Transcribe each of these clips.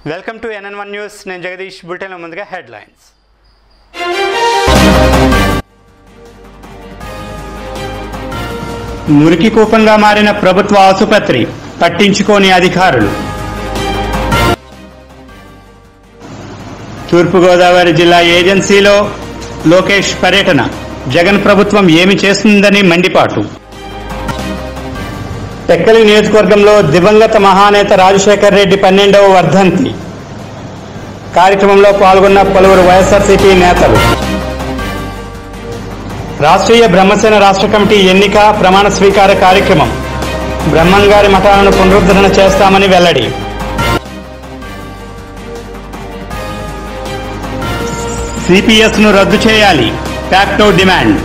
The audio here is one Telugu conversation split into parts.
Welcome to NN one news నేను జగదీష్ బులెటిన్లో ముందుగా హెడ్లైన్స్ మురికి కూపంగా మారిన ప్రభుత్వ ఆసుపత్రి పట్టించుకోని అధికారులు తూర్పుగోదావరి జిల్లా ఏజెన్సీలో లోకేష్ పర్యటన జగన్ ప్రభుత్వం ఏమి చేస్తుందని మండిపాటు టెక్కలి నియోజకవర్గంలో దివంగత మహానేత రాజశేఖర్ రెడ్డి పన్నెండవ వర్ధంతి కార్యక్రమంలో పాల్గొన్న పలువురు వైఎస్ఆర్సీపీ నేతలు రాష్ట్రీయ బ్రహ్మసేన రాష్ట్ర కమిటీ ఎన్నిక ప్రమాణ స్వీకార కార్యక్రమం బ్రహ్మంగారి మఠాలను పునరుద్ధరణ చేస్తామని వెల్లడి సిపిఎస్ ను రద్దు చేయాలి ప్యాక్టో డిమాండ్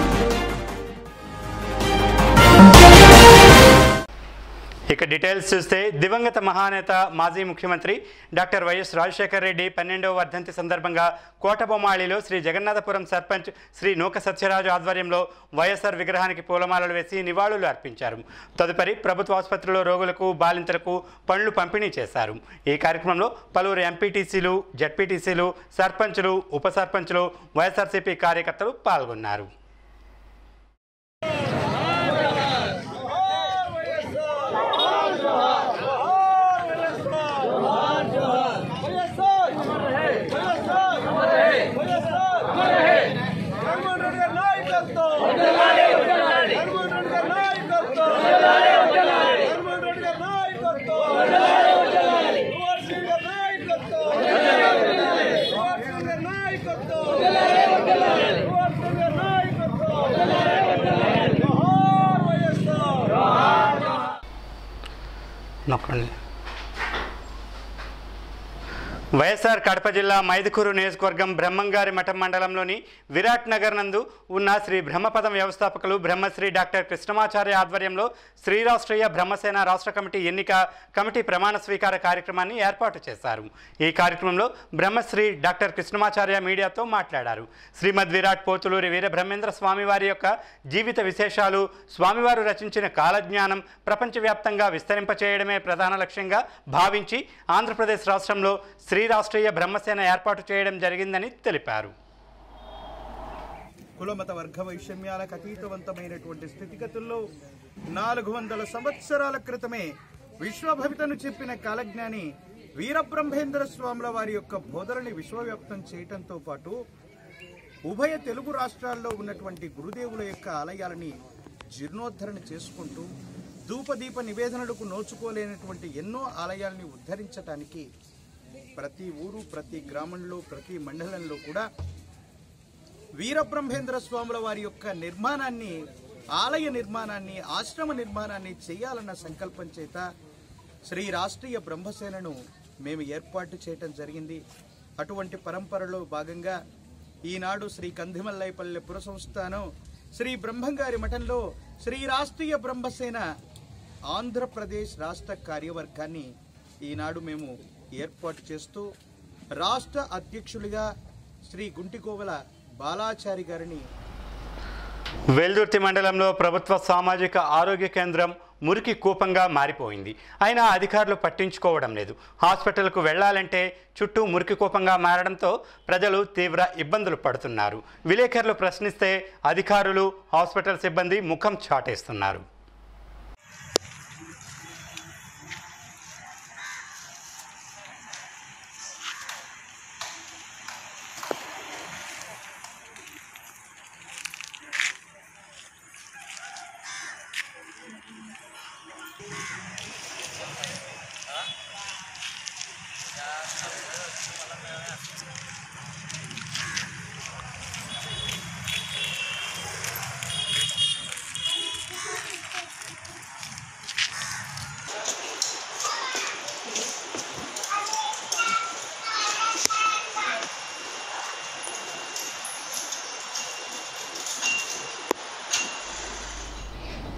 ఇక డీటెయిల్స్ చూస్తే దివంగత మహానేత మాజీ ముఖ్యమంత్రి డాక్టర్ వైఎస్ రాజశేఖర రెడ్డి పన్నెండవ వర్ధంతి సందర్భంగా కోటబొమ్మాళిలో శ్రీ జగన్నాథపురం సర్పంచ్ శ్రీ నూక సత్యరాజు ఆధ్వర్యంలో వైఎస్ఆర్ విగ్రహానికి పూలమాలలు వేసి నివాళులు అర్పించారు తదుపరి ప్రభుత్వ ఆసుపత్రిలో రోగులకు బాలింతలకు పండ్లు పంపిణీ చేశారు ఈ కార్యక్రమంలో పలువురు ఎంపీటీసీలు జడ్పీటీసీలు సర్పంచులు ఉప సర్పంచులు వైఎస్ఆర్సీపీ కార్యకర్తలు పాల్గొన్నారు జగన్మోహన్ రెడ్డి గారి నాయకత్వం జగన్మోహన్ రెడ్డి గారి నాయకత్వం జగన్మోహన్ రెడ్డి గారి నాయకత్వం కుమార్ సింగ్ గారి నాయకత్వం కుమార్ సింగ్ గారి నాయకత్వం కుమార్ సింగ్ గారి నాయకత్వం జోహార్ వైఎస్ఆర్ నొక్కండి వైఎస్ఆర్ కడప జిల్లా మైదుకూరు నియోజకవర్గం బ్రహ్మంగారి మఠం మండలంలోని విరాట్ నగర్ నందు ఉన్న శ్రీ బ్రహ్మపదం వ్యవస్థాపకులు బ్రహ్మశ్రీ డాక్టర్ కృష్ణమాచార్య ఆధ్వర్యంలో శ్రీరాష్ట్రీయ బ్రహ్మసేన రాష్ట్ర కమిటీ ఎన్నిక కమిటీ ప్రమాణ స్వీకార కార్యక్రమాన్ని ఏర్పాటు చేశారు ఈ కార్యక్రమంలో బ్రహ్మశ్రీ డాక్టర్ కృష్ణమాచార్య మీడియాతో మాట్లాడారు శ్రీమద్ విరాట్ పోతులూరి వీర బ్రహ్మేంద్ర స్వామివారి యొక్క జీవిత విశేషాలు స్వామివారు రచించిన కాలజ్ఞానం ప్రపంచవ్యాప్తంగా విస్తరింపచేయడమే ప్రధాన లక్ష్యంగా భావించి ఆంధ్రప్రదేశ్ రాష్ట్రంలో శ్రీ రాష్ట్రీయ బ్రహ్మసేన ఏర్పాటు చేయడం జరిగిందని తెలిపారు కులమత వర్గ వైషమ్యాలకు అతీతవంతమైనటువంటి స్థితిగతుల్లో నాలుగు వందల సంవత్సరాల క్రితమే విశ్వభవితను చెప్పిన కాలజ్ఞాని వీరబ్రహ్మేంద్ర స్వాముల వారి యొక్క బోధనని విశ్వవ్యాప్తం చేయటంతో పాటు ఉభయ తెలుగు రాష్ట్రాల్లో ఉన్నటువంటి గురుదేవుల యొక్క ఆలయాలని జీర్ణోద్ధరణ చేసుకుంటూ ధూపదీప నివేదనలకు నోచుకోలేనటువంటి ఎన్నో ఆలయాల్ని ఉద్ధరించటానికి ప్రతి ఊరు ప్రతి గ్రామంలో ప్రతి మండలంలో కూడా వీరబ్రహ్మేంద్ర స్వాముల వారి యొక్క నిర్మాణాన్ని ఆలయ నిర్మాణాన్ని ఆశ్రమ నిర్మాణాన్ని చేయాలన్న సంకల్పం చేత శ్రీ రాష్ట్రీయ బ్రహ్మసేనను మేము ఏర్పాటు చేయటం జరిగింది అటువంటి పరంపరలో భాగంగా ఈనాడు శ్రీ కందిమల్లైపల్లె పుర సంస్థానం శ్రీ బ్రహ్మంగారి మఠంలో శ్రీ రాష్ట్రీయ బ్రహ్మసేన ఆంధ్రప్రదేశ్ రాష్ట్ర కార్యవర్గాన్ని ఈనాడు మేము ఏర్పాటు చేస్తూ రాష్ట్ర అధ్యక్షులుగా శ్రీ గుంటికోవల బాలాచారి గారిని వెల్దుర్తి మండలంలో ప్రభుత్వ సామాజిక ఆరోగ్య కేంద్రం మురికి కూపంగా మారిపోయింది అయినా అధికారులు పట్టించుకోవడం లేదు హాస్పిటల్కు వెళ్లాలంటే చుట్టూ మురికి కూపంగా మారడంతో ప్రజలు తీవ్ర ఇబ్బందులు పడుతున్నారు విలేకరులు ప్రశ్నిస్తే అధికారులు హాస్పిటల్ సిబ్బంది ముఖం చాటేస్తున్నారు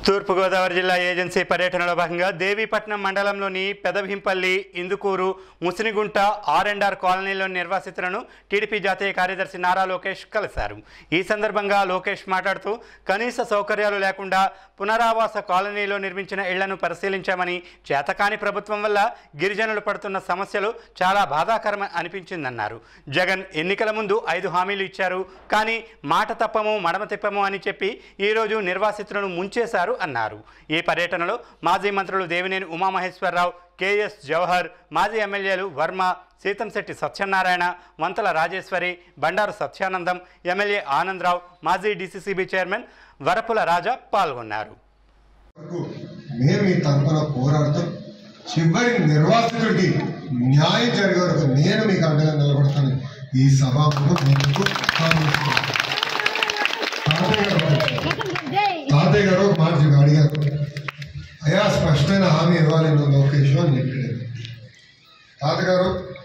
తూర్పుగోదావరి జిల్లా ఏజెన్సీ పర్యటనలో భాగంగా దేవీపట్నం మండలంలోని Pedabhimpalli Indukuru Musinigunta R and R కాలనీలోని నిర్వాసితులను టీడీపీ జాతీయ కార్యదర్శి నారా లోకేష్ కలిశారు ఈ సందర్భంగా లోకేష్ మాట్లాడుతూ కనీస సౌకర్యాలు లేకుండా పునరావాస కాలనీలో నిర్మించిన ఇళ్లను పరిశీలించామని చేతకాని ప్రభుత్వం వల్ల గిరిజనులు పడుతున్న సమస్యలు చాలా బాధాకరం అనిపించిందన్నారు జగన్ ఎన్నికల ముందు ఐదు హామీలు ఇచ్చారు కానీ మాట తప్పము మడమ తిప్పము అని చెప్పి ఈరోజు నిర్వాసితులను ముంచేశారు అన్నారు ఈ పర్యటనలో మాజీ మంత్రులు దేవినేని ఉమామహేశ్వరరావు కేఎస్ జవహర్ మాజీ ఎమ్మెల్యేలు వర్మ సీతంశెట్టి సత్యనారాయణ వంతల రాజేశ్వరి బండారు సత్యానందం ఎమ్మెల్యే ఆనందరావు మాజీ డీసీసీబీ చైర్మన్ వరపుల రాజా పాల్గొన్నారు వరకు మేము మీ తరఫున పోరాడుతూ చివరి నిర్వాసితుడికి న్యాయం జరిగే వరకు నేను మీకు అండగా నిలబడతాను ఈ సభాముఖం మీకు హామీ ఇస్తున్నాను. తాతయ్య గారు తాతయ్య గారు ఒక మాట చెప్పి అడిగారు అయా స్పష్టమైన హామీ ఇవ్వాలి నువ్వు లోకేష్ అని చెప్పాడు తాతగారు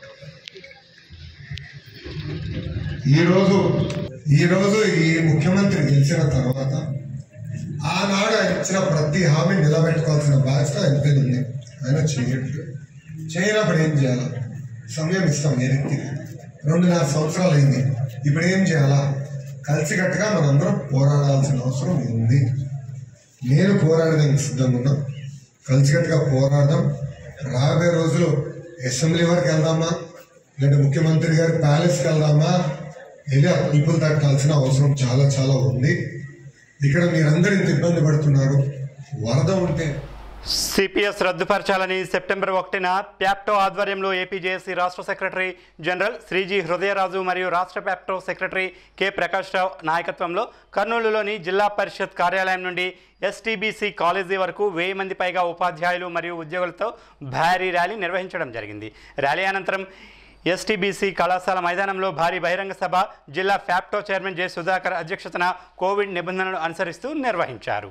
ఈరోజు ఈరోజు ఈ ముఖ్యమంత్రి గెలిచిన తర్వాత ఆనాడు ఆయన ఇచ్చిన ప్రతి హామీ నిలబెట్టుకోవాల్సిన బాధ్యత ఆయన పైన ఉంది ఆయన చేయట్లేదు చేయనప్పుడు ఏం చేయాలా సమయం ఇస్తాం ఏ వ్యక్తికి రెండున్నర సంవత్సరాలు అయింది ఇప్పుడు ఏం చేయాలా కలిసికట్టుగా మనందరం పోరాడాల్సిన అవసరం ఉంది నేను పోరాడడానికి సిద్ధంగా ఉన్నా కలిసికట్టుగా పోరాడదాం రాబోయే రోజులు అసెంబ్లీ వరకు వెళ్దామా లేదంటే ముఖ్యమంత్రి గారి ప్యాలెస్కి వెళ్దామా వెళ్ళి ఆ పిలుపులు తట్టాల్సిన అవసరం చాలా చాలా ఉంది ఇక్కడ మీరందరూ ఇంత ఇబ్బంది పడుతున్నారు వరద ఉంటే సిపిఎస్ రద్దుపరచాలని సెప్టెంబర్ ఒకటిన ప్యాప్టో ఆధ్వర్యంలో ఏపీజేఏసీ రాష్ట్ర సెక్రటరీ జనరల్ శ్రీజీ హృదయరాజు మరియు రాష్ట్ర PAPTO secretary K Prakash Rao నాయకత్వంలో కర్నూలులోని జిల్లా పరిషత్ కార్యాలయం నుండి ఎస్టీబీసీ కాలేజీ వరకు వెయ్యి మంది పైగా ఉపాధ్యాయులు మరియు ఉద్యోగులతో భారీ ర్యాలీ నిర్వహించడం జరిగింది ర్యాలీ అనంతరం ఎస్టీబీసీ కళాశాల మైదానంలో భారీ బహిరంగ సభ జిల్లా ఫ్యాప్టో చైర్మన్ జె సుధాకర్ అధ్యక్షతన కోవిడ్ నిబంధనలు అనుసరిస్తూ నిర్వహించారు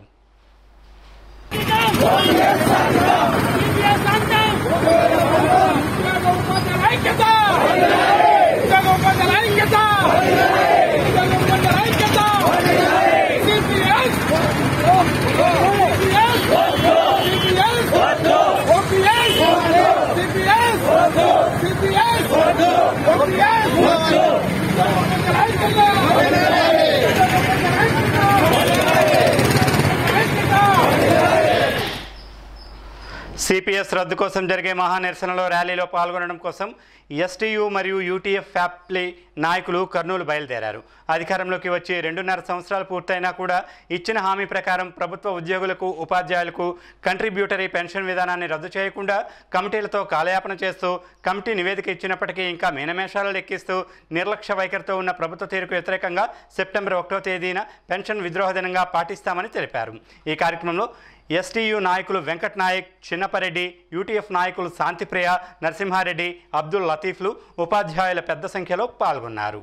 సిపిఎస్ రద్దు కోసం జరిగే మహా నిరసనలో ర్యాలీలో పాల్గొనడం కోసం ఎస్టీయు మరియు యూటీఎఫ్ ఫ్యాప్లీ నాయకులు కర్నూలు బయలుదేరారు అధికారంలోకి వచ్చి రెండున్నర సంవత్సరాలు పూర్తయినా కూడా ఇచ్చిన హామీ ప్రకారం ప్రభుత్వ ఉద్యోగులకు ఉపాధ్యాయులకు కంట్రిబ్యూటరీ పెన్షన్ విధానాన్ని రద్దు చేయకుండా కమిటీలతో కాలయాపన చేస్తూ కమిటీ నివేదిక ఇచ్చినప్పటికీ ఇంకా మీనమేషాలు లెక్కిస్తూ నిర్లక్ష్య వైఖరితో ఉన్న ప్రభుత్వ తీరుకు వ్యతిరేకంగా సెప్టెంబర్ ఒకటో తేదీన పెన్షన్ విద్రోహ దినంగా పాటిస్తామని తెలిపారు ఈ కార్యక్రమంలో ఎస్టీయు నాయకులు వెంకట్ నాయక్ చిన్నపరెడ్డి యూటీఎఫ్ నాయకులు శాంతిప్రియ నరసింహారెడ్డి అబ్దుల్ లతీఫ్లు ఉపాధ్యాయుల పెద్ద సంఖ్యలో పాల్గొన్నారు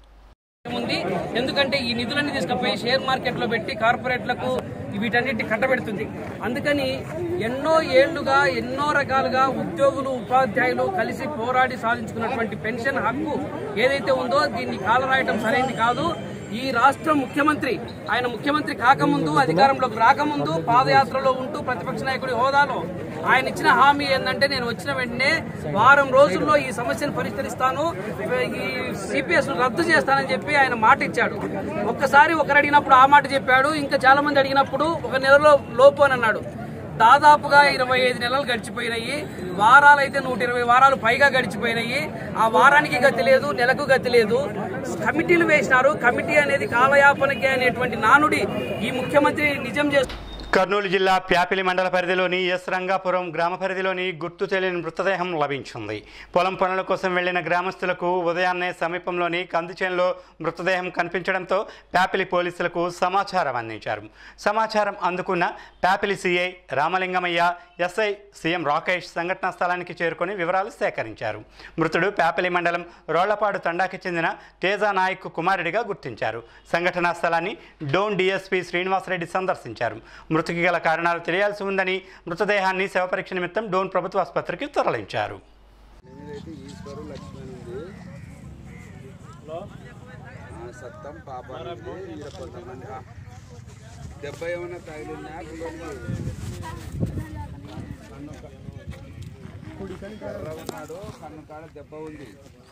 ఉంది ఎందుకంటే ఈ నిధులన్నీ తీసుకుపోయి షేర్ మార్కెట్ లో పెట్టి కార్పొరేట్లకు వీటన్నిటి కట్టబెడుతుంది అందుకని ఎన్నో ఏళ్లుగా ఎన్నో రకాలుగా ఉద్యోగులు ఉపాధ్యాయులు కలిసి పోరాడి సాధించుకున్నటువంటి పెన్షన్ హక్కు ఏదైతే ఉందో దీన్ని కాలరాయటం సరైనది కాదు ఈ రాష్ట్ర ముఖ్యమంత్రి ఆయన ముఖ్యమంత్రి కాకముందు అధికారంలోకి రాకముందు పాదయాత్రలో ఉంటూ ప్రతిపక్ష నాయకుడి హోదాలో ఆయన ఇచ్చిన హామీ ఏంటంటే నేను వచ్చిన వెంటనే వారం రోజుల్లో ఈ సమస్యను పరిష్కరిస్తాను ఈ సిపిఎస్ రద్దు చేస్తానని చెప్పి ఆయన మాట ఇచ్చాడు ఒక్కసారి ఒకరు అడిగినప్పుడు ఆ మాట చెప్పాడు ఇంకా చాలా మంది అడిగినప్పుడు ఒక నెలలో లోపు అని అన్నాడు దాదాపుగా ఇరవై ఐదు నెలలు గడిచిపోయినాయి వారాలు అయితే నూట ఇరవై వారాలు పైగా గడిచిపోయినాయి ఆ వారానికి గతి లేదు నెలకు గతి లేదు కమిటీలు వేసినారు కమిటీ అనేది కాలయాపనకి అనేటువంటి నానుడి ఈ ముఖ్యమంత్రి నిజం చేస్తూ కర్నూలు జిల్లా ప్యాపిలి మండల పరిధిలోని ఎస్ రంగాపురం గ్రామ పరిధిలోని గుర్తు తెలియని మృతదేహం లభించింది పొలం పనుల కోసం వెళ్లిన గ్రామస్తులకు ఉదయాన్నే సమీపంలోని కందిచేనులో మృతదేహం కనిపించడంతో ప్యాపిలి పోలీసులకు సమాచారం అందించారు సమాచారం అందుకున్న Pyapili CI Ramalingamayya SI CM Rakesh సంఘటనా స్థలానికి చేరుకొని వివరాలు సేకరించారు మృతుడు ప్యాపిలి మండలం రోళ్లపాడు తండాకి చెందిన తేజా నాయక్ కుమారుడిగా గుర్తించారు సంఘటనా స్థలాన్ని డోన్ డీఎస్పీ శ్రీనివాసరెడ్డి సందర్శించారు మృతికి గల కారణాలు తెలియాల్సి ఉందని మృతదేహాన్ని శవపరీక్ష నిమిత్తం డోన్ ప్రభుత్వ ఆసుపత్రికి తరలించారు నేనైతే ఈశ్వరు లక్ష్మణ్ ఉంది ఆ, సత్తం పాప ఉంది ఈడ కొంతమంది ఆ, దెబ్బ ఏమైనా తగిలిందా ఎర్ర ఉన్నాడు కన్ను కాడ దెబ్బ ఉంది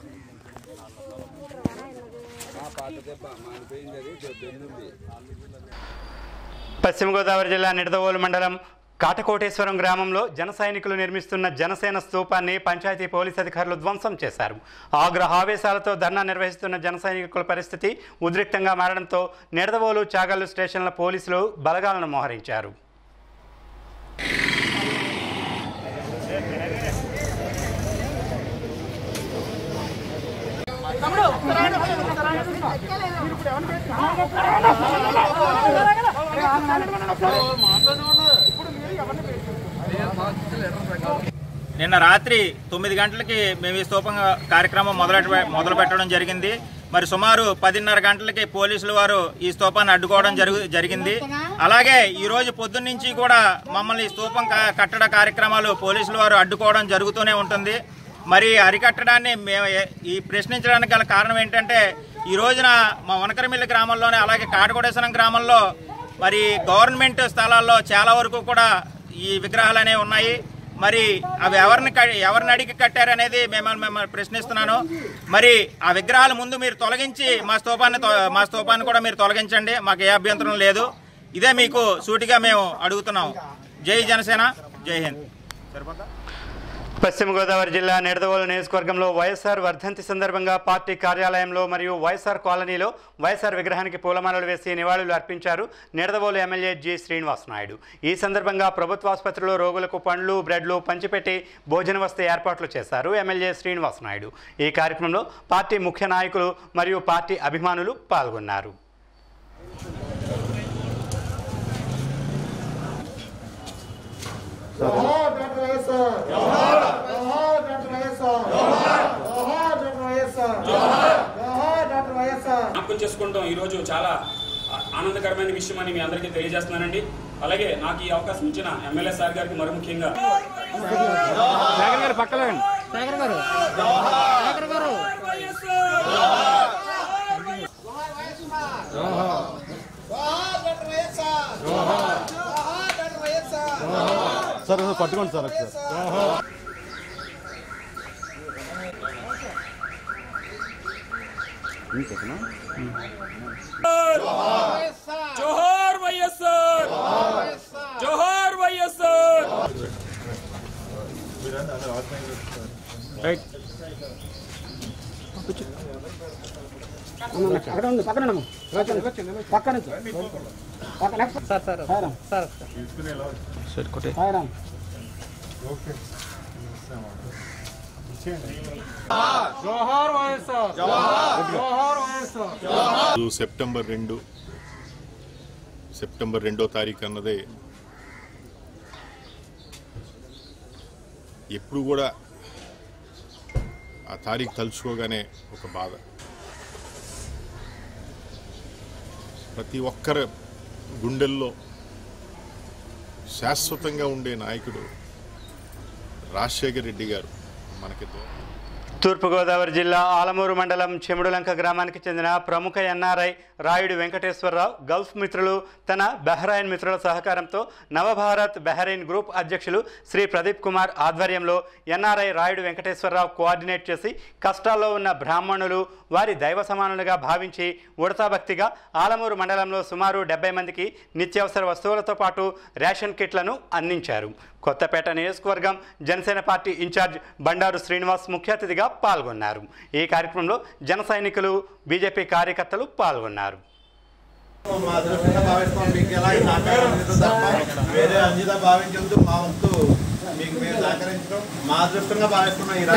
ఆ పాత దెబ్బ మానిపోయింది అది దెబ్బ పశ్చిమ గోదావరి జిల్లా నిడదవోలు మండలం కాటకోటేశ్వరం గ్రామంలో జన సైనికులు నిర్మిస్తున్న జనసేన స్తూపాన్ని పంచాయతీ పోలీస్ అధికారులు ధ్వంసం చేశారు ఆగ్రహ ఆవేశాలతో ధర్నా నిర్వహిస్తున్న జన సైనికుల పరిస్థితి ఉద్రిక్తంగా మారడంతో నిడదవోలు చాగల్లు స్టేషన్ల పోలీసులు బలగాలను మోహరించారు నిన్న రాత్రి తొమ్మిది గంటలకి మేము ఈ స్తూపం కార్యక్రమం మొదలు మొదలు పెట్టడం జరిగింది మరి సుమారు పదిన్నర గంటలకి పోలీసులు వారు ఈ స్తూపాన్ని అడ్డుకోవడం జరుగు జరిగింది అలాగే ఈ రోజు పొద్దున్న నుంచి కూడా మమ్మల్ని ఈ స్తూపం క- కట్టడ కార్యక్రమాలు పోలీసులు వారు అడ్డుకోవడం జరుగుతూనే ఉంటుంది మరి అరికట్టడాన్ని మేము ఏ- ఈ ప్రశ్నించడానికి గల కారణం ఏంటంటే ఈ రోజున మా వనకరమిల్లి గ్రామంలోనే అలాగే కాటకోటేశ్వరం గ్రామంలో మరి గవర్నమెంట్ స్థలాల్లో చాలా వరకు కూడా ఈ విగ్రహాలు అనేవి ఉన్నాయి మరి అవి ఎవరిని క- ఎవరిని అడిగి కట్టారనేది మిమ్మల్ని మిమ్మల్ని ప్రశ్నిస్తున్నాను మరి ఆ విగ్రహాల ముందు మీరు తొలగించి మా స్తూపాన్ని తొ- మా స్తూపాన్ని కూడా మీరు తొలగించండి మాకు ఏ అభ్యంతరం లేదు ఇదే మీకు సూటిగా మేము అడుగుతున్నాం జై జనసేన జై హింద్ సరిపోతా పశ్చిమ గోదావరి జిల్లా నిడదవోలు నియోజకవర్గంలో వైఎస్ఆర్ వర్ధంతి సందర్భంగా పార్టీ కార్యాలయంలో మరియు వైఎస్ఆర్ కాలనీలో వైఎస్ఆర్ విగ్రహానికి పూలమాలలు వేసి నివాళులు అర్పించారు నిడదవోలు ఎమ్మెల్యే జి శ్రీనివాస్ నాయుడు ఈ సందర్భంగా ప్రభుత్వ ఆసుపత్రిలో రోగులకు పండ్లు బ్రెడ్లు పంచిపెట్టి భోజన వసతి ఏర్పాట్లు చేశారు ఎమ్మెల్యే శ్రీనివాస్ నాయుడు ఈ కార్యక్రమంలో పార్టీ ముఖ్య నాయకులు మరియు పార్టీ అభిమానులు పాల్గొన్నారు జ్ఞాపకం చేసుకుంటాం ఈరోజు చాలా ఆ- ఆనందకరమైన విషయం అని మీ అందరికీ తెలియజేస్తున్నానండి అలాగే నాకు ఈ అవకాశం ఇచ్చిన ఎమ్మెల్యే సార్ గారికి మరి ముఖ్యంగా సార్ పట్టుకోండి సార్ ఒకసారి జోహార్ వైఎస్ఆర్ జోహార్ వైఎస్ఆర్ రోజు సెప్టెంబర్ రెండు సెప్టెంబర్ రెండో తారీఖు అన్నదే ఎప్పుడు కూడా ఆ తారీఖు తలుచుకోగానే ఒక బాధ ప్రతి ఒక్కరి గుండెల్లో శాశ్వతంగా ఉండే నాయకుడు రాజశేఖర్ రెడ్డి గారు మనకి దూరం తూర్పుగోదావరి జిల్లా ఆలమూరు మండలం చెముడులంక గ్రామానికి చెందిన ప్రముఖ ఎన్ఆర్ఐ రాయుడు వెంకటేశ్వరరావు గల్ఫ్ మిత్రులు తన బహ్రైన్ మిత్రుల సహకారంతో నవభారత్ బహ్రైన్ గ్రూప్ అధ్యక్షులు శ్రీ ప్రదీప్ కుమార్ ఆధ్వర్యంలో ఎన్ఆర్ఐ రాయుడు వెంకటేశ్వరరావు కోఆర్డినేట్ చేసి కష్టాల్లో ఉన్న బ్రాహ్మణులు వారి దైవ సమానులుగా భావించి ఉడతా భక్తిగా ఆలమూరు మండలంలో సుమారు డెబ్బై మందికి నిత్యావసర వస్తువులతో పాటు రేషన్ కిట్లను అందించారు కొత్తపేట నియోజకవర్గం జనసేన పార్టీ ఇన్ఛార్జ్ బండారు శ్రీనివాస్ ముఖ్య అతిథిగా పాల్గొన్నారు ఈ కార్యక్రమంలో జన సైనికులు బీజేపీ కార్యకర్తలు పాల్గొన్నారు మా అదృష్టంగా భావిస్తాం మీకు ఎలా సహకారం అందిస్తుందో తప్ప వేరే అంజిత భావించొద్దు మా వంతు మీకు మేము సహకరించడం మా అదృష్టంగా భావిస్తున్నాం ఈ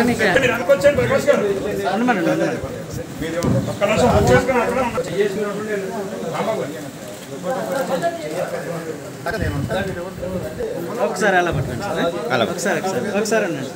ఒకసారి అలా పట్టుకోండి సార్ ఒకసారి ఒకసారి ఒకసారి అన్నాడు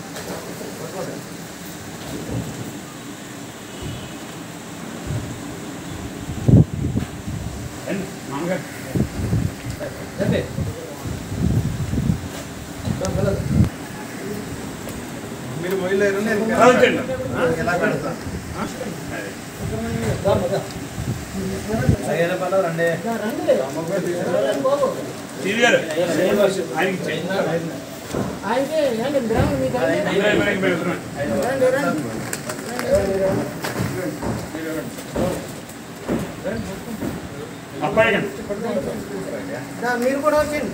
మీరు పోయలేరు నేను ఎలా పెడతాను మీరు కూడా వచ్చింది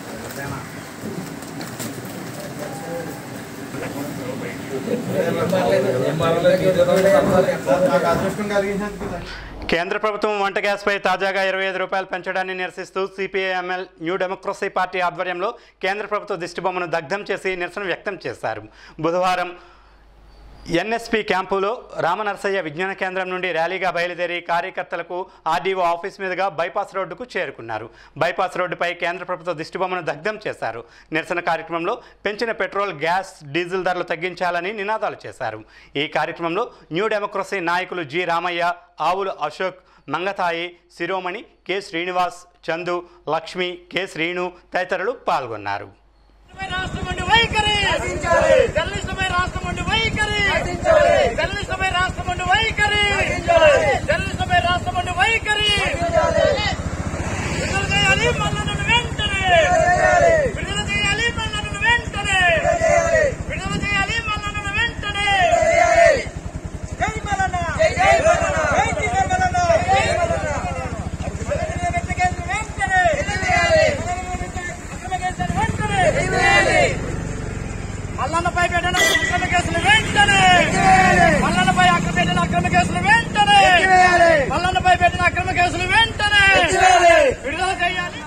నాకు అదృష్టం కలిగించినందుకు కేంద్ర ప్రభుత్వం వంట గ్యాస్పై తాజాగా ఇరవై ఐదు రూపాయలు పెంచడాన్ని నిరసిస్తూ సిపిఐఎంఎల్ న్యూ డెమోక్రసీ పార్టీ ఆధ్వర్యంలో కేంద్ర ప్రభుత్వ దిష్టిబొమ్మను దగ్ధం చేసి నిరసన వ్యక్తం చేశారు బుధవారం ఎన్ఎస్పి క్యాంపులో రామనరసయ్య విజ్ఞాన కేంద్రం నుండి ర్యాలీగా బయలుదేరి కార్యకర్తలకు ఆర్డీఓ ఆఫీస్ మీదుగా బైపాస్ రోడ్డుకు చేరుకున్నారు బైపాస్ రోడ్డుపై కేంద్ర ప్రభుత్వ దిష్టిబొమ్మను దగ్ధం చేశారు నిరసన కార్యక్రమంలో పెంచిన పెట్రోల్ గ్యాస్ డీజిల్ ధరలు తగ్గించాలని నినాదాలు చేశారు ఈ కార్యక్రమంలో న్యూ డెమోక్రసీ నాయకులు G Ramayya Avula Ashok Mangatayi Shiromani K Srinivas Chandu Lakshmi K Srinu తదితరులు పాల్గొన్నారు రాష్ట్రమండి వైఖరి జర్నలిస్టులపై రాష్ట్రమండి వైఖరి జర్నలిస్టులపై రాష్ట్రమండి వైఖరి జర్నలిస్టులపై రాష్ట్రమండి వైఖరి విడుదల చేయాలి మల్లన్నను వెంటనే విడుదల చేయాలి మల్లన్నను వెంటనే విడుదల చేయాలి మల్లన్నను వెంటనే జై మల్లన్న జై మల్లన్న జై మల్లన్న జై మల్లన్న వెంటనే మల్లన్నపై పెట్టిన అక్రమ కేసులు వెంటనే మల్లన్నపై అక్రమ పెట్టిన అక్రమ కేసులు వెంటనే మల్లన్నపై పెట్టిన అక్రమ కేసులు వెంటనే విడుదల చేయాలి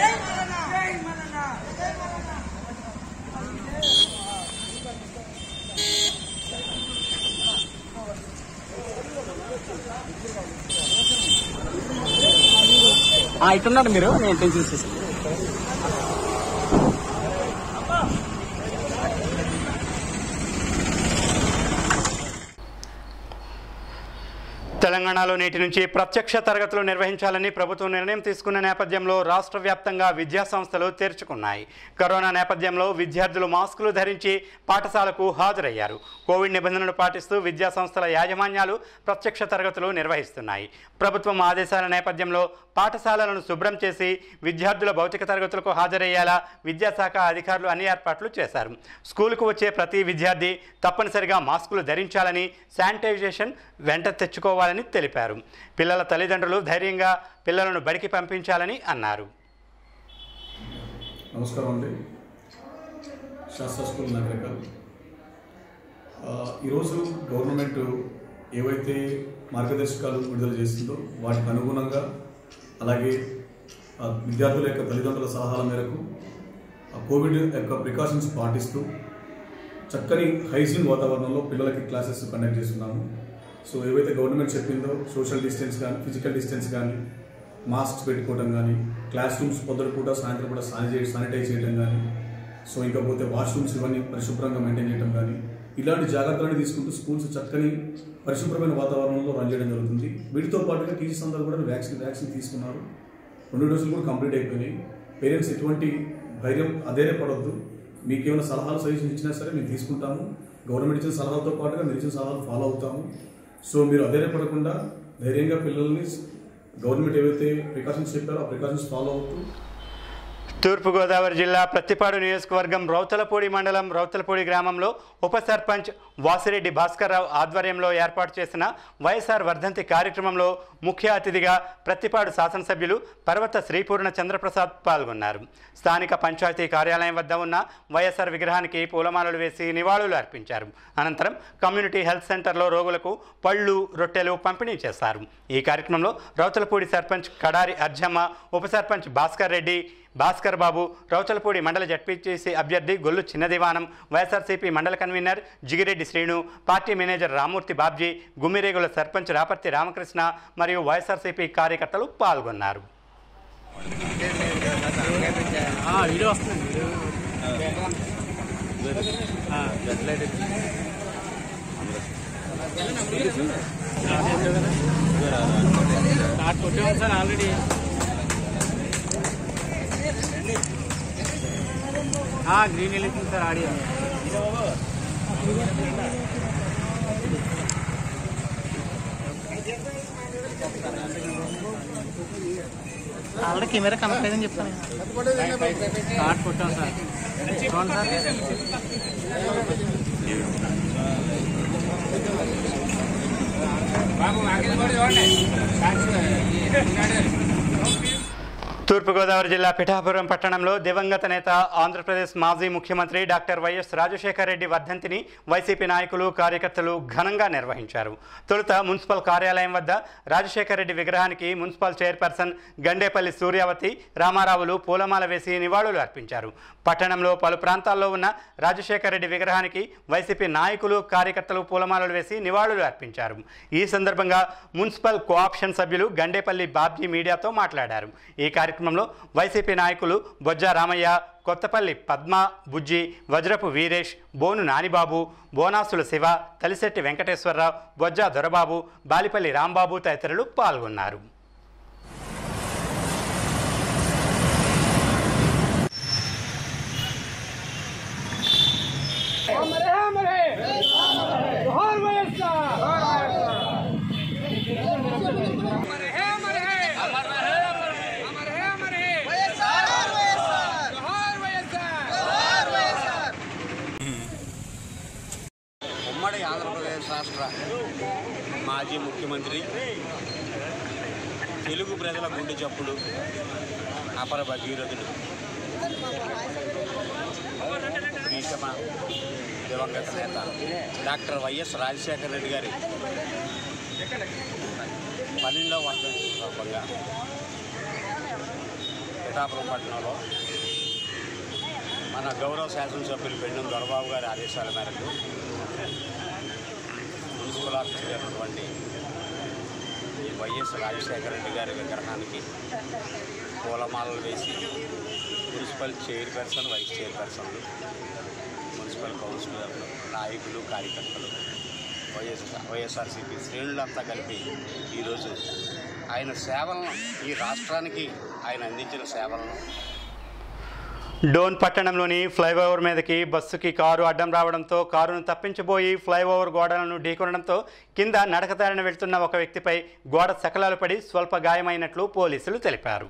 ఇట్టున్నారు మీరు నేను టెన్షన్ చేసి తెలంగాణలో నేటి నుంచి ప్రత్యక్ష తరగతులు నిర్వహించాలని ప్రభుత్వం నిర్ణయం తీసుకున్న నేపథ్యంలో రాష్ట్ర వ్యాప్తంగా విద్యా సంస్థలు తెరుచుకున్నాయి కరోనా నేపథ్యంలో విద్యార్థులు మాస్కులు ధరించి పాఠశాలకు హాజరయ్యారు కోవిడ్ నిబంధనలు పాటిస్తూ విద్యా సంస్థల యాజమాన్యాలు ప్రత్యక్ష తరగతులు నిర్వహిస్తున్నాయి ప్రభుత్వం ఆదేశాల నేపథ్యంలో పాఠశాలలను శుభ్రం చేసి విద్యార్థుల భౌతిక తరగతులకు హాజరయ్యేలా విద్యాశాఖ అధికారులు అన్ని ఏర్పాట్లు చేశారు స్కూలుకు వచ్చే ప్రతి విద్యార్థి తప్పనిసరిగా మాస్కులు ధరించాలని శానిటైజేషన్ వెంట తెచ్చుకోవాలని తెలిపారు పిల్లల తల్లిదండ్రులు ధైర్యంగా పిల్లలను బడికి పంపించాలని అన్నారు నమస్కారం అండి శాస్త్ర స్కూల్ నగరికల్ ఆ, ఈరోజు గవర్నమెంట్ ఏవైతే మార్గదర్శకాలు విడుదల చేసిందో వాటికి అనుగుణంగా అలాగే ఆ, విద్యార్థుల యొక్క తల్లిదండ్రుల సలహాల మేరకు ఆ కోవిడ్ యొక్క ప్రికాషన్స్ పాటిస్తూ చక్కని హైజీన్ వాతావరణంలో పిల్లలకి క్లాసెస్ కండక్ట్ చేస్తున్నాము సో ఏవైతే గవర్నమెంట్ చెప్పిందో సోషల్ డిస్టెన్స్ కానీ ఫిజికల్ డిస్టెన్స్ కానీ మాస్క్స్ పెట్టుకోవడం కానీ క్లాస్ రూమ్స్ పొద్దున పూట సాయంత్రం పూట శానిటైజ్ శానిటైజ్ చేయడం కానీ సో ఇంకపోతే వాష్రూమ్స్ ఇవన్నీ పరిశుభ్రంగా మెయింటైన్ చేయడం కానీ ఇలాంటి జాగ్రత్తలను తీసుకుంటూ స్కూల్స్ చక్కని పరిశుభ్రమైన వాతావరణంలో రన్ చేయడం జరుగుతుంది వీటితో పాటుగా టీచర్స్ అందరూ కూడా వ్యాక్సిన్ వ్యాక్సిన్ తీసుకున్నారు రెండు డోసులు కూడా కంప్లీట్ అయిపోయినాయి పేరెంట్స్ ఎటువంటి ధైర్యం అధైర్యపడొద్దు మీకు ఏమైనా సలహాలు సజెషన్ ఇచ్చినా సరే మేము తీసుకుంటాము గవర్నమెంట్ ఇచ్చిన సలహాలతో పాటుగా మీరు ఇచ్చిన సలహాలు ఫాలో అవుతాము సో మీరు అధైర్యపడకుండా ధైర్యంగా పిల్లల్ని గవర్నమెంట్ ఏవైతే ప్రికాషన్స్ చెప్పారో ఆ ప్రికాషన్స్ ఫాలో అవుతూ తూర్పుగోదావరి జిల్లా ప్రత్తిపాడు నియోజకవర్గం రౌతలపూడి మండలం రౌతలపూడి గ్రామంలో ఉప సర్పంచ్ వాసిరెడ్డి భాస్కర్రావు ఆధ్వర్యంలో ఏర్పాటు చేసిన వైఎస్ఆర్ వర్ధంతి కార్యక్రమంలో ముఖ్య అతిథిగా ప్రత్తిపాడు శాసనసభ్యులు పర్వత శ్రీపూర్ణ చంద్రప్రసాద్ పాల్గొన్నారు స్థానిక పంచాయతీ కార్యాలయం వద్ద ఉన్న వైఎస్ఆర్ విగ్రహానికి పూలమాలలు వేసి నివాళులు అర్పించారు అనంతరం కమ్యూనిటీ హెల్త్ సెంటర్లో రోగులకు పళ్ళు రొట్టెలు పంపిణీ చేశారు ఈ కార్యక్రమంలో రౌతలపూడి సర్పంచ్ కడారి అర్జమ్మ ఉప సర్పంచ్ భాస్కర్ రెడ్డి భాస్కర్ బాబు రౌచలపూడి మండల జడ్పీటీసీ అభ్యర్థి గొల్లు చిన్నదివానం వైఎస్ఆర్సీపీ మండల convener Jigireddy Srinu party manager Ramurthy Babji Gummiregula sarpanch Raparthi Ramakrishna మరియు వైఎస్ఆర్సీపీ కార్యకర్తలు పాల్గొన్నారు వీడియో వస్తుంది స్టార్ట్ కొట్టాము సార్ ఆల్రెడీ గ్రీన్ వెళ్తుంది sir audio already camera connect అయిందని చెప్తాను కార్డ్ కొట్టాం సార్ చూడండి సార్ తూర్పుగోదావరి జిల్లా పిఠాపురం పట్టణంలో దివంగత నేత ఆంధ్రప్రదేశ్ మాజీ ముఖ్యమంత్రి డాక్టర్ వైఎస్ రాజశేఖర రెడ్డి వర్ధంతిని వైసీపీ నాయకులు కార్యకర్తలు ఘనంగా నిర్వహించారు తొలుత మున్సిపల్ కార్యాలయం వద్ద రాజశేఖర రెడ్డి విగ్రహానికి మున్సిపల్ చైర్పర్సన్ గండేపల్లి సూర్యావతి రామారావులు పూలమాల వేసి నివాళులు అర్పించారు పట్టణంలో పలు ప్రాంతాల్లో ఉన్న రాజశేఖర రెడ్డి విగ్రహానికి వైసీపీ నాయకులు కార్యకర్తలు పూలమాలలు వేసి నివాళులు అర్పించారు ఈ సందర్భంగా మున్సిపల్ కోఆప్షన్ సభ్యులు గండేపల్లి బాబ్జీ మీడియాతో మాట్లాడారు ఈ కార్యక్రమంలో వైసీపీ నాయకులు బొజ్జా రామయ్య కొత్తపల్లి పద్మ బుజ్జి వజ్రపు వీరేష్ బోను నానిబాబు బోనాసుల శివ తలిశెట్టి వెంకటేశ్వరరావు బొజ్జా దొరబాబు బాలిపల్లి రాంబాబు తదితరులు పాల్గొన్నారు ఉమ్మడి ఆంధ్రప్రదేశ్ రాష్ట్ర మాజీ ముఖ్యమంత్రి తెలుగు ప్రజల గుండె చప్పుడు అపర భగీరథుడు ప్రీతమ దివంగత నేత డాక్టర్ వైఎస్ రాజశేఖర రెడ్డి గారి పన్నెండవ వర్ధంతి సందర్భంగా పిఠాపురం పట్టణంలో మన గౌరవ శాసనసభ్యులు పెండం దొరబాబు గారి ఆదేశాల మేరకు మున్సిపల్ ఆఫీసులో ఉన్నటువంటి ఈ వైఎస్ రాజశేఖర రెడ్డి గారి విగ్రహానికి పూలమాలలు వేసి మున్సిపల్ చైర్పర్సన్ వైస్ చైర్పర్సన్లు మున్సిపల్ కౌన్సిలర్లు నాయకులు కార్యకర్తలు వైఎస్ వైఎస్ఆర్సీపీ శ్రేణులంతా కలిపి ఈరోజు ఆయన సేవలను ఈ రాష్ట్రానికి ఆయన అందించిన సేవలను డోన్ పట్టణంలోని ఫ్లైఓవర్ మీదకి బస్సుకి కారు అడ్డం రావడంతో కారును తప్పించబోయి ఫ్లైఓవర్ గోడలను ఢీకొనడంతో కింద నడకదారిన వెళ్తున్న ఒక వ్యక్తిపై గోడ శకలాలు పడి స్వల్ప గాయమైనట్లు పోలీసులు తెలిపారు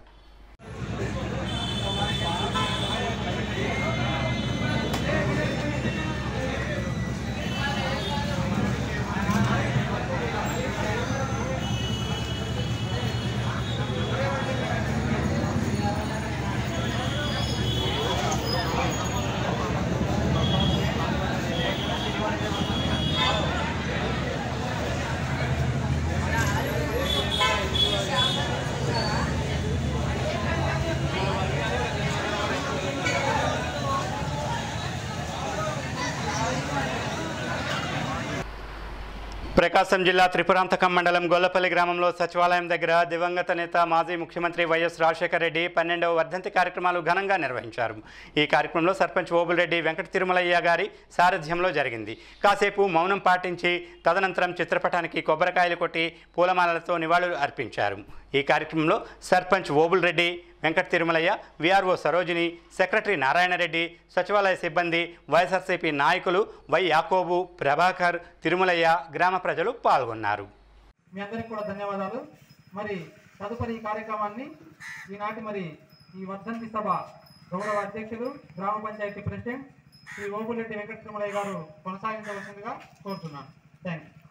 ప్రకాశం జిల్లా త్రిపురాంతకం మండలం గొల్లపల్లి గ్రామంలో సచివాలయం దగ్గర దివంగత నేత మాజీ ముఖ్యమంత్రి వైఎస్ రాజశేఖర రెడ్డి పన్నెండవ వర్ధంతి కార్యక్రమాలు ఘనంగా నిర్వహించారు ఈ కార్యక్రమంలో సర్పంచ్ ఓబులరెడ్డి వెంకట తిరుమలయ్య గారి సారథ్యంలో జరిగింది కాసేపు మౌనం పాటించి తదనంతరం చిత్రపటానికి కొబ్బరికాయలు కొట్టి పూలమాలలతో నివాళులు అర్పించారు ఈ కార్యక్రమంలో సర్పంచ్ ఓబుల్ రెడ్డి వెంకట తిరుమలయ్య విఆర్ఓ సరోజిని సెక్రటరీ నారాయణరెడ్డి సచివాలయ సిబ్బంది వైఎస్ఆర్సీపీ నాయకులు వై యాకోబు ప్రభాకర్ తిరుమలయ్య గ్రామ ప్రజలు పాల్గొన్నారు మీ అందరికి కూడా ధన్యవాదాలు మరి తదుపరి ఈ కార్యక్రమాన్ని ఈనాటి మరి ఈ వర్ధంతి సభ గౌరవ అధ్యక్షులు గ్రామ పంచాయతీ ప్రెసిడెంట్ శ్రీ ఓబులెడ్డి వెంకట తిరుమలయ్య గారు కొనసాగించవలసిందిగా కోరుతున్నాను థ్యాంక్ యూ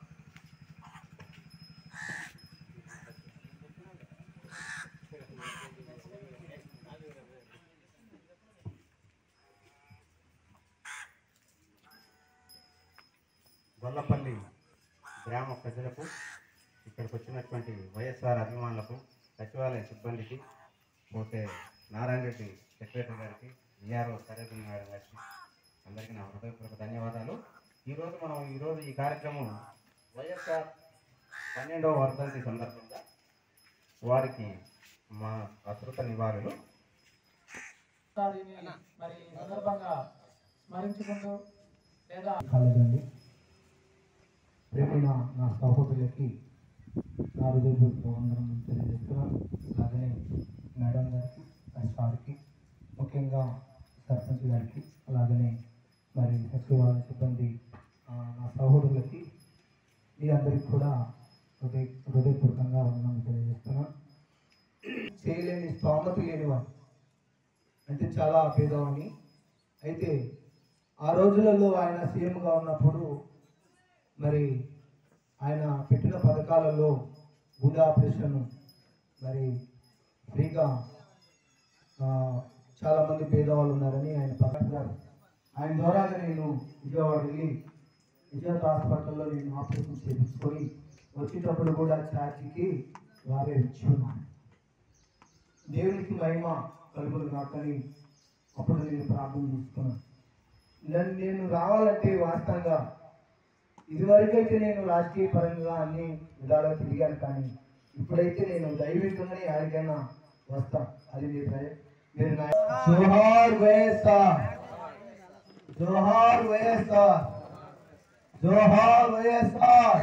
గొల్లపల్లి గ్రామ ప్రజలకు ఇక్కడికి వచ్చినటువంటి వైఎస్ఆర్ అభిమానులకు సచివాలయ సిబ్బందికి పోతే నారాయణ రెడ్డి సెక్రటరీ గారికి విఆర్ఓ సరేజన్ మేడం గారికి అందరికీ నా హృదయపూర్వక ధన్యవాదాలు ఈరోజు మనం ఈరోజు ఈ కార్యక్రమం వైఎస్ఆర్ పన్నెండవ వర్ధంతి సందర్భంగా వారికి మా అసృత నివాళులు దీన్ని మరి ఈ సందర్భంగా స్మరించుకుంటూ లేదా కాలేదండి రేపు నా నా సహోదరులకి నా హృదయపూర్వక వందనం తెలియజేస్తున్నాను అలాగనే మేడం గారికి అండ్ సార్కి ముఖ్యంగా సర్పంచ్ గారికి అలాగనే మరి సచివాలయ సిబ్బంది ఆ, నా సహోదరులకి మీ అందరికి కూడా హృదయ హృదయపూర్వకంగా వందనం తెలియజేస్తున్నా చేయలేని స్తోమత లేనివాడు అంటే చాలా పేదవాడిని అయితే ఆ రోజులలో ఆయన సీఎంగా ఉన్నప్పుడు మరి ఆయన పెట్టిన పథకాలలో గుండె ఆపరేషన్ మరి ఫ్రీగా ఆ, చాలామంది పేదవాళ్ళు ఉన్నారని ఆయన పథకాలు ఆయన ద్వారాగా నేను విజయవాడ వెళ్ళి విజయత హాస్పిటల్లో నేను ఆపరేషన్ చేయించుకొని వచ్చేటప్పుడు కూడా ఛార్జీకి వారే ఇచ్చి ఉన్నారు దేవునికి మహిమ కలుగులు కాకని అప్పుడు నేను ప్రార్థన చేసుకున్నాను నన్ను నేను రావాలంటే వాస్తవంగా ఇదివరకైతే నేను రాజకీయ పరంగా అన్ని విధాలుగా తిరిగాను కానీ ఇప్పుడైతే నేను దైవికంగానే యాడికైనా వస్తా అది మీరు దయ- మీరు నా జోహార్ వైఎస్ఆర్ జోహార్ వైఎస్ఆర్ జోహార్ వైఎస్ఆర్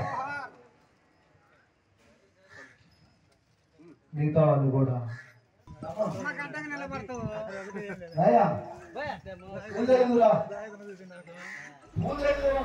మిగతా వాళ్ళు కూడా రాయా ముందెందురా ముందెందురా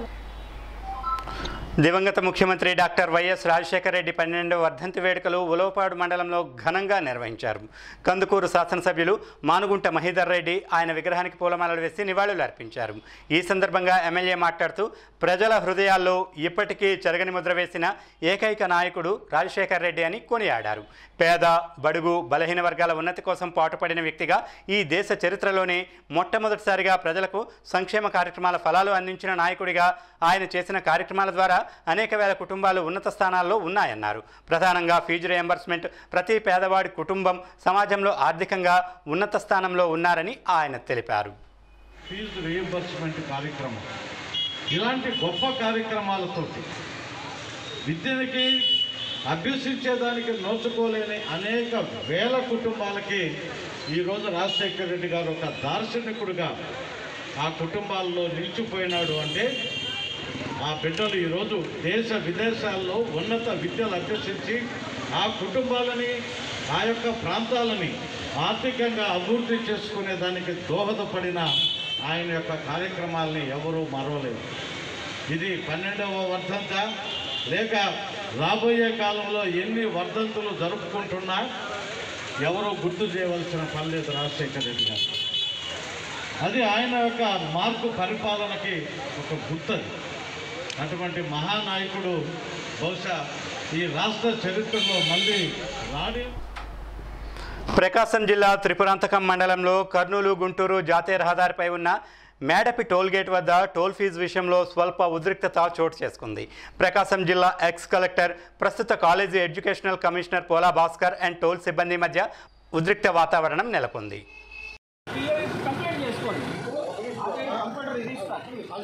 దివంగత ముఖ్యమంత్రి డాక్టర్ వైఎస్ రాజశేఖర రెడ్డి పన్నెండవ వర్ధంతి వేడుకలు ఉలవపాడు మండలంలో ఘనంగా నిర్వహించారు కందుకూరు శాసనసభ్యులు మానుగుంట మహీధర్ రెడ్డి ఆయన విగ్రహానికి పూలమాలలు వేసి నివాళులు అర్పించారు ఈ సందర్భంగా ఎమ్మెల్యే మాట్లాడుతూ ప్రజల హృదయాల్లో ఇప్పటికీ చెరగని ముద్ర వేసిన ఏకైక నాయకుడు రాజశేఖర రెడ్డి అని కొనియాడారు పేద బడుగు బలహీన వర్గాల ఉన్నతి కోసం పాటుపడిన వ్యక్తిగా ఈ దేశ చరిత్రలోనే మొట్టమొదటిసారిగా ప్రజలకు సంక్షేమ కార్యక్రమాల ఫలాలు అందించిన నాయకుడిగా ఆయన చేసిన కార్యక్రమాల ద్వారా అనేక వేల కుటుంబాలు ఉన్నత స్థానాల్లో ఉన్నాయన్నారు ప్రధానంగా ఫీజు రియంబర్స్మెంట్ ప్రతి పేదవాడి కుటుంబం సమాజంలో ఆర్థికంగా ఉన్నత స్థానంలో ఉన్నారని ఆయన తెలిపారు ఫీజు రీఎంబర్స్మెంట్ కార్యక్రమం ఇలాంటి గొప్ప కార్యక్రమాలతోటి విద్యకి అభ్యసించేదానికి నోచుకోలేని అనేక వేల కుటుంబాలకి ఈరోజు రాజశేఖర రెడ్డి గారు ఒక దార్శనికుడిగా ఆ కుటుంబాల్లో నిలిచిపోయినాడు అంటే ఆ బిడ్డలు ఈరోజు దేశ విదేశాల్లో ఉన్నత విద్యలు అభ్యసించి ఆ కుటుంబాలని ఆ యొక్క ప్రాంతాలని ఆర్థికంగా అభివృద్ధి చేసుకునే దానికి దోహదపడిన ఆయన యొక్క కార్యక్రమాలని ఎవరూ మరవలేదు ఇది పన్నెండవ వర్ధంత లేక రాబోయే కాలంలో ఎన్ని వర్ధంతులు జరుపుకుంటున్నా ఎవరో గుర్తు చేయవలసిన పని లేదు రాజశేఖర రెడ్డి గారు అది ఆయన యొక్క మార్పు పరిపాలనకి ఒక గుర్తది అటువంటి మహానాయకుడు బహుశా ఈ రాష్ట్ర చరిత్రలో మళ్ళీ రాడి ప్రకాశం జిల్లా త్రిపురాంతకం మండలంలో కర్నూలు గుంటూరు జాతీయ రహదారిపై ఉన్న మేడపి టోల్ గేట్ వద్ద టోల్ ఫీజు విషయంలో స్వల్ప ఉద్రిక్తత చోటు చేసుకుంది ప్రకాశం జిల్లా ఎక్స్ కలెక్టర్ ప్రస్తుత college educational commissioner Pola Bhaskar and toll సిబ్బంది మధ్య ఉద్రిక్త వాతావరణం నెలకొంది కంప్లైంట్ చేసుకోండి కంప్యూటర్ రిజిస్టర్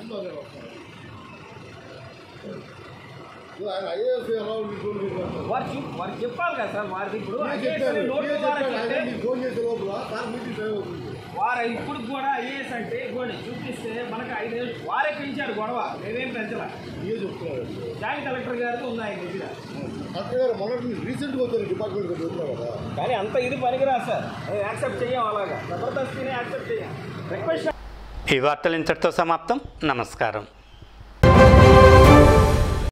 వారు చెప్- వారు చెప్పాలి కదా సార్ వారికి ఇప్పుడు IAS అనే నోటు ద్వారా చెప్తే వారు ఇప్పుడు కూడా ఐఏఎస్ అంటే ఇవ్వండి చూపిస్తే మనకు ఐదేళ్ళు వారే పెంచారు గొడవ మేమేం పెంచలే జాయింట్ కలెక్టర్ గారికి ఉంది ఆయన దగ్గర రీసెంట్గా వచ్చారు డిపార్ట్మెంట్ కదా కానీ అంత ఇది పనికిరాదు సార్ మేము యాక్సెప్ట్ చేయం అలాగా జబర్దస్తిని యాక్సెప్ట్ చేయం రిక్వెస్ట్ ఈ వార్తలు ఇంతటితో సమాప్తం నమస్కారం